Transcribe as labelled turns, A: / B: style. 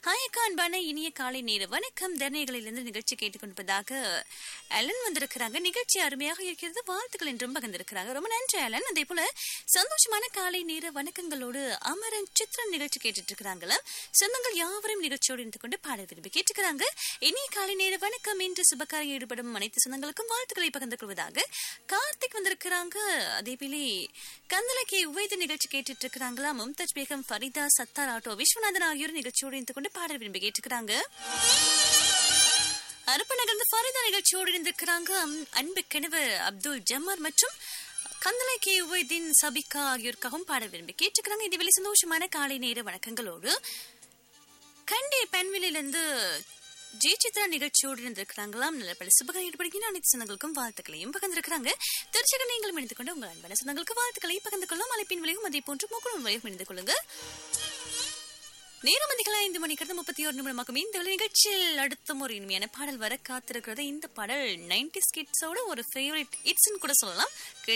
A: hi அக்கா அன்பான இனிய காலை நேர வணக்கம் தர்ணைகளிலிருந்து நிகழ்ச்சி கேட்டுக்கொண்டிருப்பதாக அலன் வந்திருக்கிறாங்க நிகழ்ச்சி அருமையாக இருக்கிறது வாழ்த்துக்கள் என்றும் பகிர்ந்திருக்கிறாங்க ரொம்ப நன்றி அலன் அதே போல சந்தோஷமான காலை நேர வணக்கங்களோடு அமரன் சித்திரன் நிகழ்ச்சி கேட்டுட்டு இருக்கிறாங்களா சொந்தங்கள் யாவரும் நிகழ்ச்சியோடு இருந்து கொண்டு பாட விரும்பி கேட்டுக்கிறாங்க இனிய காலை நேர வணக்கம் என்று சுபகாரியம் ஈடுபடும் அனைத்து சொந்தங்களுக்கும் வாழ்த்துக்களை பகிர்ந்து கொள்வதாக கார்த்திக் வந்திருக்கிறாங்க அதே போல கந்தலக்கே உவைது நிகழ்ச்சி கேட்டுட்டு இருக்கிறாங்களா மும்தாஜ் பேகம் ஃபரிதா சத்தார் ஆட்டோ விஸ்வநாதன் ஆகியோர் நிகழ்ச்சியோடு இருந்து கொண்டு பாடல் விரும்பி கேட்டுக்கிறாங்க அரப்பு நகர்ந்து ஃபரிதா நிகழ்ச்சியோடு இருந்திருக்கிறாங்க அம்- அன்பு கனவு அப்துல் ஜமார் மற்றும் கந்தலை கே உவைதீன் சபிகா ஆகியோருக்காகவும் பாட விரும்பி கேட்டுக்கிறாங்க இது வெளி சந்தோஷமான காலை நேர வணக்கங்களோடு கண்டி பெண்விலிருந்து ஜெய சித்ரா நிகழ்ச்சியோடு இருந்திருக்கிறாங்களாம் நல்ல பல சுபகம் ஈடுபடுகின்ற அனைத்து சொந்தங்களுக்கும் வாழ்த்துக்களையும் பகிர்ந்திருக்கிறாங்க திருச்சிகள் நீங்களும் இணைந்து கொண்டு உங்கள் அன்பான சொந்தங்களுக்கு வாழ்த்துக்களை பகிர்ந்து கொள்ளும் அழைப்பின் விலையும் அதே போன்று முக்குடன் வழியும் இணைந்து கொள்ளுங்க நேரம் அதிகாலை ஐந்து மணிக்கு முப்பத்தி ஒரு நிமிடமாகும் இந்த வேளை நிகழ்ச்சியில் அடுத்த ஒரு இனிமையான பாடல் வர காத்திருக்கிறது இந்த பாடல் நைன்டி ஸ்கிட்ஸோட ஒரு ஃபேவரட் இட்ஸ்ன்னு கூட சொல்லலாம்